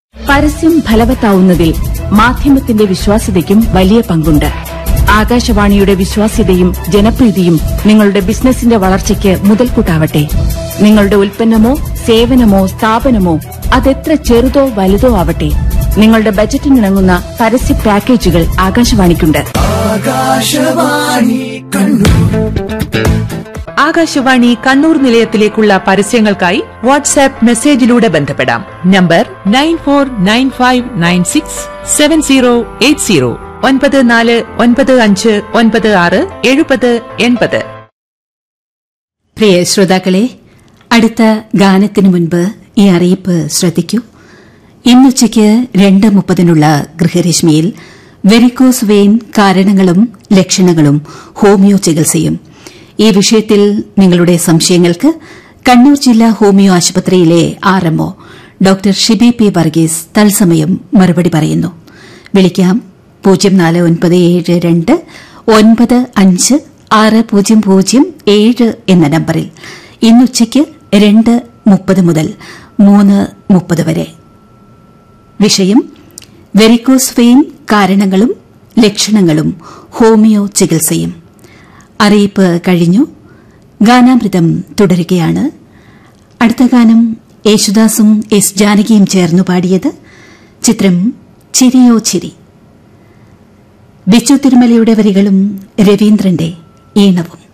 പരസ്യം ഫലവത്താവുന്നതിൽ മാധ്യമത്തിന്റെ വിശ്വാസ്യതയ്ക്കും വലിയ പങ്കുണ്ട് ആകാശവാണിയുടെ വിശ്വാസ്യതയും ജനപ്രീതിയും നിങ്ങളുടെ ബിസിനസിന്റെ വളർച്ചയ്ക്ക് മുതൽക്കൂട്ടാവട്ടെ നിങ്ങളുടെ ഉൽപ്പന്നമോ സേവനമോ സ്ഥാപനമോ അതെത്ര ചെറുതോ വലുതോ ആവട്ടെ നിങ്ങളുടെ ബജറ്റിനിണങ്ങുന്ന പരസ്യ പാക്കേജുകൾ ആകാശവാണിക്കുണ്ട് ആകാശവാണി കണ്ണൂർ നിലയത്തിലേക്കുള്ള പരസ്യങ്ങൾക്കായി വാട്സാപ്പ് മെസ്സേജിലൂടെ ബന്ധപ്പെടാം number nine four nine five nine six seven zero eight zero ഒൻപത് നാല് ഒൻപത് അഞ്ച് ഒൻപത് ആറ് എഴുപത് എൺപത് പ്രിയ ശ്രോതാക്കളെ അടുത്ത ഗാനത്തിനു മുൻപ് ഈ അറിയിപ്പ് ശ്രദ്ധിക്കൂ ഇന്നുച്ചയ്ക്ക് രണ്ട് മുപ്പതിനുള്ള ഗൃഹരശ്മിയിൽ വെരിക്കോസ് വെയിൻ കാരണങ്ങളും ലക്ഷണങ്ങളും ഹോമിയോ ചികിത്സയും ഈ വിഷയത്തിൽ നിങ്ങളുടെ സംശയങ്ങൾക്ക് കണ്ണൂർ ജില്ലാ ഹോമിയോ ആശുപത്രിയിലെ RMO doctor Shibi P Varghese തത്സമയം മറുപടി പറയുന്നു വിളിക്കാം പൂജ്യം നാല് ഒൻപത് ഏഴ് രണ്ട് ഒൻപത് അഞ്ച് ആറ് പൂജ്യം പൂജ്യം ഏഴ് എന്ന നമ്പറിൽ ഇന്നുച്ചയ്ക്ക് രണ്ട് മുപ്പത് മുതൽ മൂന്ന് മുപ്പത് വരെ വിഷയം വെരിക്കോസ് വെയിൻ കാരണങ്ങളും ലക്ഷണങ്ങളും ഹോമിയോ ചികിത്സയും അറിയിപ്പ് കഴിഞ്ഞു ഗാനാമൃതം തുടരുകയാണ് അടുത്ത ഗാനം യേശുദാസും എസ് ജാനകിയും ചേർന്നു പാടിയത് ചിത്രം ചിരിയോ ചിരി ബിച്ചു തിരുമലയുടെ വരികളും രവീന്ദ്രന്റെ ഈണവും